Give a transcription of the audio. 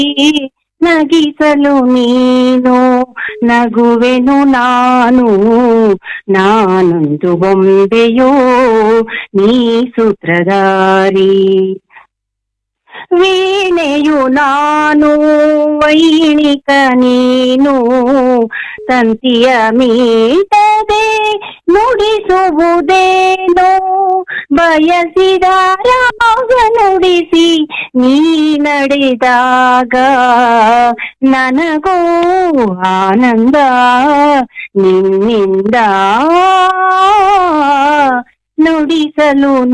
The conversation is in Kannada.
ನಗಿಸಲು ನೀನು ನಗುವೆನು ನಾನು ನಾನೊಂದು ಬೊಂಬೆಯೋ ನೀ ಸೂತ್ರಧಾರಿ ವೀಣೆಯು ನಾನು ವೈಣಿಕ ನೀನು ತಂತಿಯ ಮೀಟದೆ ನುಡಿಸುವುದೇನು ಬಯಸಿದ ರಾಗ ನುಡಿಸಿ ನೀ ನಡೆದಾಗ ನನಗೋ ಆನಂದ ನಿನ್ನಿಂದ ನುಡಿಸಲು